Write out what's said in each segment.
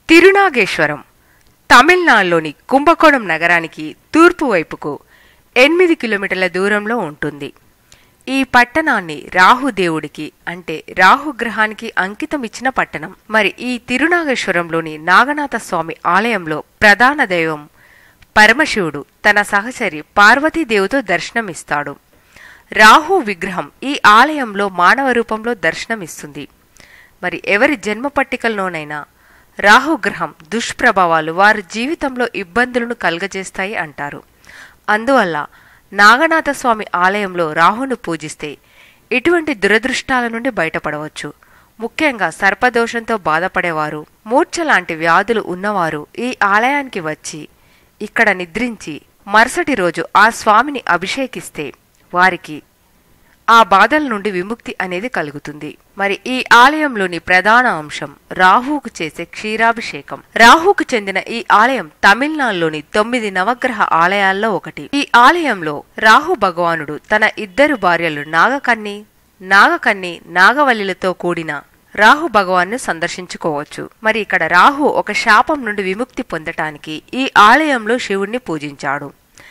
తిరునాగేశ్వరం తమిళనాడులోని కుంభకోణం నగరానికి తూర్పు వైపుకు ఎనిమిది కిలోమీటర్ల దూరంలో ఉంటుంది ఈ పట్టణాన్ని రాహుదేవుడికి అంటే రాహుగ్రహానికి అంకితం ఇచ్చిన పట్టణం మరి ఈ తిరునాగేశ్వరంలోని నాగనాథ స్వామి ఆలయంలో ప్రధాన దైవం పరమశివుడు తన సహచరి పార్వతీదేవితో దర్శనమిస్తాడు రాహు విగ్రహం ఈ ఆలయంలో మానవ రూపంలో దర్శనమిస్తుంది మరి ఎవరి జన్మ పట్టికల్లోనైనా రాహుగ్రహం దుష్ప్రభావాలు వారి జీవితంలో ఇబ్బందులను కలుగజేస్తాయి అంటారు అందువల్ల నాగనాథ స్వామి ఆలయంలో రాహును పూజిస్తే ఇటువంటి దురదృష్టాల నుండి బయటపడవచ్చు ముఖ్యంగా సర్పదోషంతో బాధపడేవారు మూర్ఛ లాంటి వ్యాధులు ఉన్నవారు ఈ ఆలయానికి వచ్చి ఇక్కడ నిద్రించి మరుసటి రోజు ఆ స్వామిని అభిషేకిస్తే వారికి ఆ బాధల నుండి విముక్తి అనేది కలుగుతుంది మరి ఈ ఆలయంలోని ప్రధాన అంశం రాహుకు చేసే క్షీరాభిషేకం రాహుకు చెందిన ఈ ఆలయం తమిళనాడులోని తొమ్మిది నవగ్రహ ఆలయాల్లో ఒకటి ఈ ఆలయంలో రాహు భగవానుడు తన ఇద్దరు భార్యలు నాగకన్ని నాగకన్ని నాగవల్లిలతో కూడిన రాహు భగవాన్ను సందర్శించుకోవచ్చు మరి ఇక్కడ రాహు ఒక శాపం నుండి విముక్తి పొందటానికి ఈ ఆలయంలో శివుణ్ణి పూజించాడు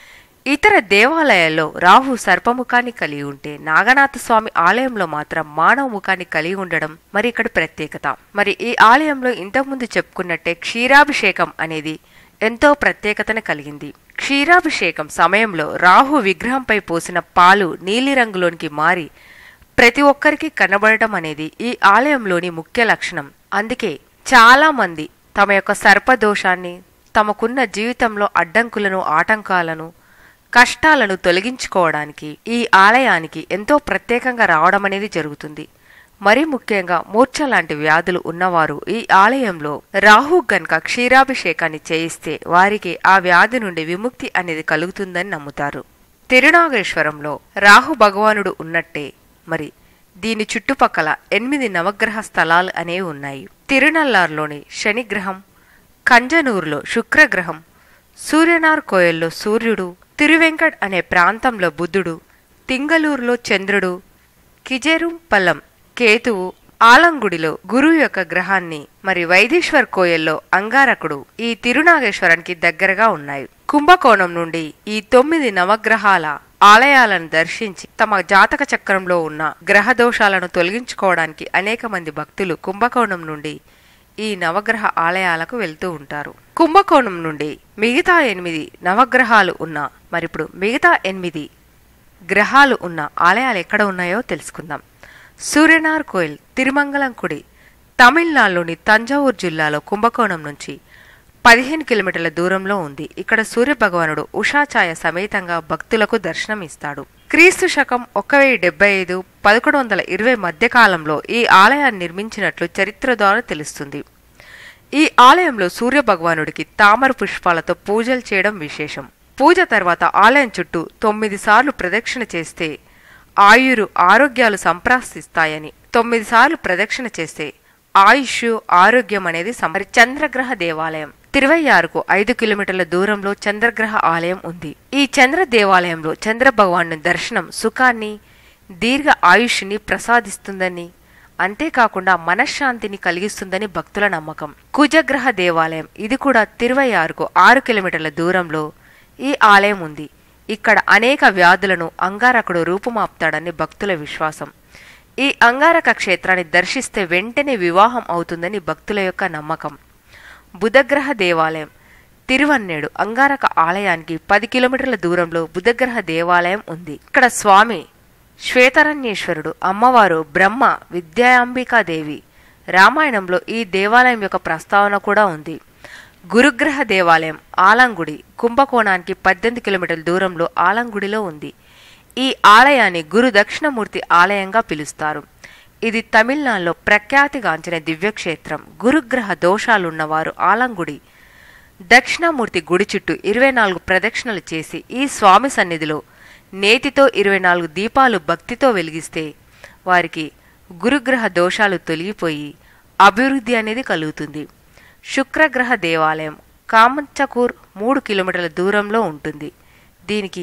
ఇతర దేవాలయాల్లో రాహు సర్పముఖాన్ని కలిగి ఉంటే నాగనాథ స్వామి ఆలయంలో మాత్రం మానవ ముఖాన్ని కలిగి ఉండడం మరి ఇక్కడ ప్రత్యేకత మరి ఈ ఆలయంలో ఇంతకుముందు చెప్పుకున్నట్టే క్షీరాభిషేకం అనేది ఎంతో ప్రత్యేకతను కలిగింది క్షీరాభిషేకం సమయంలో రాహు విగ్రహంపై పోసిన పాలు నీలిరంగులోనికి మారి ప్రతి ఒక్కరికి కనబడటం అనేది ఈ ఆలయంలోని ముఖ్య లక్షణం అందుకే చాలా మంది తమ యొక్క సర్పదోషాన్ని తమకున్న జీవితంలో అడ్డంకులను ఆటంకాలను కష్టాలను తొలగించుకోవడానికి ఈ ఆలయానికి ఎంతో ప్రత్యేకంగా రావడం అనేది జరుగుతుంది మరి ముఖ్యంగా మూర్ఛ లాంటి వ్యాధులు ఉన్నవారు ఈ ఆలయంలో రాహు గనక క్షీరాభిషేకాన్ని చేయిస్తే వారికి ఆ వ్యాధి నుండి విముక్తి అనేది కలుగుతుందని నమ్ముతారు తిరునాగేశ్వరంలో రాహు భగవానుడు ఉన్నట్టే మరి దీని చుట్టుపక్కల ఎనిమిది నవగ్రహ స్థలాలు అనేవి ఉన్నాయి తిరునల్లార్లోని శనిగ్రహం కంజనూరులో శుక్రగ్రహం సూర్యనార్ కోయల్లో సూర్యుడు తిరువెంకట్ అనే ప్రాంతంలో బుద్ధుడు తింగలూరులో చంద్రుడు కిజెరుంపల్లం కేతువు ఆలంగుడిలో గురువు యొక్క గ్రహాన్ని మరి వైదీశ్వర్ కోయల్లో అంగారకుడు ఈ తిరునాగేశ్వరానికి దగ్గరగా ఉన్నాయి కుంభకోణం నుండి ఈ తొమ్మిది నవగ్రహాల ఆలయాలను దర్శించి తమ జాతక చక్రంలో ఉన్న గ్రహ దోషాలను తొలగించుకోవడానికి అనేక మంది భక్తులు కుంభకోణం నుండి ఈ నవగ్రహ ఆలయాలకు వెళ్తూ ఉంటారు కుంభకోణం నుండి మిగతా ఎనిమిది నవగ్రహాలు ఉన్న మరిప్పుడు మిగతా ఎనిమిది గ్రహాలు ఉన్న ఆలయాలు ఎక్కడ ఉన్నాయో తెలుసుకుందాం సూర్యనార్ కోయిల్ తిరుమంగళంకుడి తమిళనాడులోని తంజావూరు జిల్లాలో కుంభకోణం నుంచి పదిహేను కిలోమీటర్ల దూరంలో ఉంది ఇక్కడ సూర్య భగవానుడు ఉషాఛాయ సమేతంగా భక్తులకు దర్శనం ఇస్తాడు క్రీస్తు శకం ఒక వెయ్యి డెబ్బై ఐదు పదకొండు వందల ఇరవై మధ్యకాలంలో ఈ ఆలయాన్ని నిర్మించినట్లు చరిత్ర ద్వారా తెలుస్తుంది ఈ ఆలయంలో సూర్య భగవానుడికి తామర పుష్పాలతో పూజలు చేయడం విశేషం పూజ తర్వాత ఆలయం చుట్టూ తొమ్మిది సార్లు ప్రదక్షిణ చేస్తే ఆయురు ఆరోగ్యాలు సంప్రాప్తిస్తాయని తొమ్మిది సార్లు ప్రదక్షిణ చేస్తే ఆయుష్ ఆరోగ్యం అనేది మరి చంద్రగ్రహ దేవాలయం తిరువయ్యారుకు ఐదు కిలోమీటర్ల దూరంలో చంద్రగ్రహ ఆలయం ఉంది ఈ చంద్ర దేవాలయంలో చంద్ర భగవాను దర్శనం సుఖాన్ని దీర్ఘ ఆయుష్ని ప్రసాదిస్తుందని అంతేకాకుండా మనశ్శాంతిని కలిగిస్తుందని భక్తుల నమ్మకం కుజగ్రహ దేవాలయం ఇది కూడా తిరువయ్యారుకు ఆరు కిలోమీటర్ల దూరంలో ఈ ఆలయం ఉంది ఇక్కడ అనేక వ్యాధులను అంగారకుడు రూపుమాపుతాడని భక్తుల విశ్వాసం ఈ అంగారక క్షేత్రాన్ని దర్శిస్తే వెంటనే వివాహం అవుతుందని భక్తుల యొక్క నమ్మకం బుధగ్రహ దేవాలయం తిరువన్నేడు అంగారక ఆలయానికి పది కిలోమీటర్ల దూరంలో బుధగ్రహ దేవాలయం ఉంది ఇక్కడ స్వామి శ్వేతరణ్యేశ్వరుడు అమ్మవారు బ్రహ్మ విద్యాంబికాదేవి రామాయణంలో ఈ దేవాలయం యొక్క ప్రస్తావన కూడా ఉంది గురుగ్రహ దేవాలయం ఆలంగుడి కుంభకోణానికి పద్దెనిమిది కిలోమీటర్ల దూరంలో ఆలంగుడిలో ఉంది ఈ ఆలయాన్ని గురు దక్షిణమూర్తి ఆలయంగా పిలుస్తారు ఇది తమిళనాడులో ప్రఖ్యాతిగాంచిన దివ్యక్షేత్రం గురుగ్రహ దోషాలున్నవారు ఆలంగుడి దక్షిణామూర్తి గుడి చుట్టూ ఇరవై నాలుగు ప్రదక్షిణలు చేసి ఈ స్వామి సన్నిధిలో నేతితో ఇరవై నాలుగు దీపాలు భక్తితో వెలిగిస్తే వారికి గురుగ్రహ దోషాలు తొలగిపోయి అభివృద్ధి అనేది కలుగుతుంది శుక్రగ్రహ దేవాలయం కామంచకూర్ మూడు కిలోమీటర్ల దూరంలో ఉంటుంది దీనికి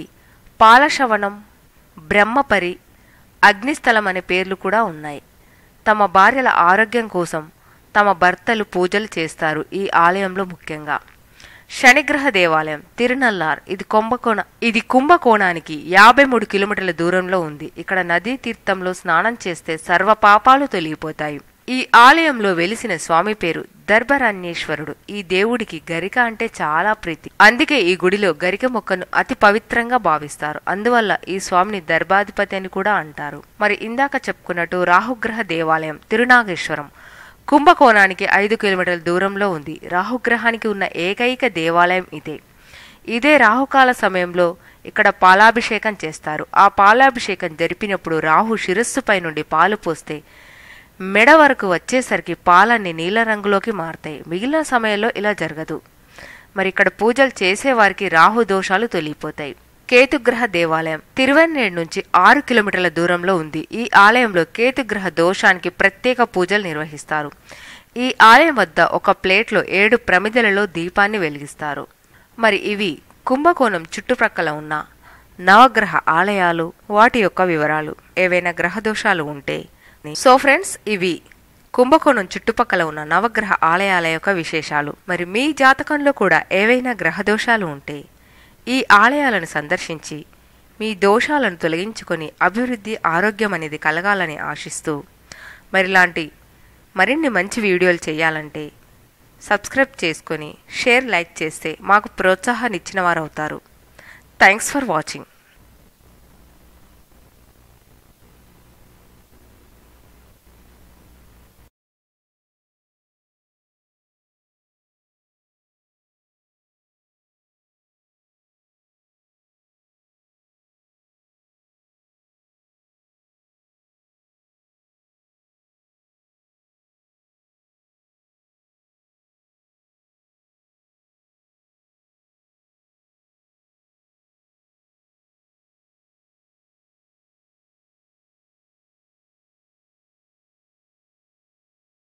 పాలశవనం బ్రహ్మపరి అగ్నిస్థలం అనే పేర్లు కూడా ఉన్నాయి తమ భార్యల ఆరోగ్యం కోసం తమ భర్తలు పూజలు చేస్తారు ఈ ఆలయంలో ముఖ్యంగా శనిగ్రహ దేవాలయం తిరునల్లార్ ఇది కుంభకోణ ఇది కుంభకోణానికి యాభై మూడు కిలోమీటర్ల దూరంలో ఉంది ఇక్కడ నదీ తీర్థంలో స్నానం చేస్తే సర్వ పాపాలు తొలగిపోతాయి ఈ ఆలయంలో వెలిసిన స్వామి పేరు దర్భరణ్యేశ్వరుడు ఈ దేవుడికి గరిక అంటే చాలా ప్రీతి అందుకే ఈ గుడిలో గరిక మొక్కను అతి పవిత్రంగా భావిస్తారు అందువల్ల ఈ స్వామిని దర్భాధిపతి అని కూడా అంటారు మరి ఇందాక చెప్పుకున్నట్టు రాహుగ్రహ దేవాలయం తిరునాగేశ్వరం కుంభకోణానికి ఐదు కిలోమీటర్ల దూరంలో ఉంది రాహుగ్రహానికి ఉన్న ఏకైక దేవాలయం ఇదే ఇదే రాహుకాల సమయంలో ఇక్కడ పాలాభిషేకం చేస్తారు ఆ పాలాభిషేకం జరిపినప్పుడు రాహు శిరస్సుపై నుండి పాలు పోస్తే మెడ వరకు వచ్చేసరికి పాలన్నీ నీల రంగులోకి మారతాయి మిగిలిన సమయంలో ఇలా జరగదు మరి ఇక్కడ పూజలు చేసేవారికి రాహు దోషాలు తొలిగిపోతాయి కేతుగ్రహ దేవాలయం తిరువెన్నేడు నుంచి ఆరు కిలోమీటర్ల దూరంలో ఉంది ఈ ఆలయంలో కేతుగ్రహ దోషానికి ప్రత్యేక పూజలు నిర్వహిస్తారు ఈ ఆలయం వద్ద ఒక ప్లేట్లో ఏడు ప్రమిదలలో దీపాన్ని వెలిగిస్తారు మరి ఇవి కుంభకోణం చుట్టుప్రక్కల ఉన్న నవగ్రహ ఆలయాలు వాటి యొక్క వివరాలు ఏవైనా గ్రహ దోషాలు ఉంటే సో ఫ్రెండ్స్ ఇవి కుంభకోణం చుట్టుపక్కల ఉన్న నవగ్రహ ఆలయాల యొక్క విశేషాలు మరి మీ జాతకంలో కూడా ఏవైనా గ్రహ దోషాలు ఉంటే ఈ ఆలయాలను సందర్శించి మీ దోషాలను తొలగించుకొని అభివృద్ధి ఆరోగ్యం అనేది కలగాలని ఆశిస్తూ మరిలాంటి మరిన్ని మంచి వీడియోలు చేయాలంటే సబ్స్క్రైబ్ చేసుకొని షేర్ లైక్ చేస్తే మాకు ప్రోత్సాహాన్ని ఇచ్చిన వారు అవుతారు థ్యాంక్స్ ఫర్ వాచింగ్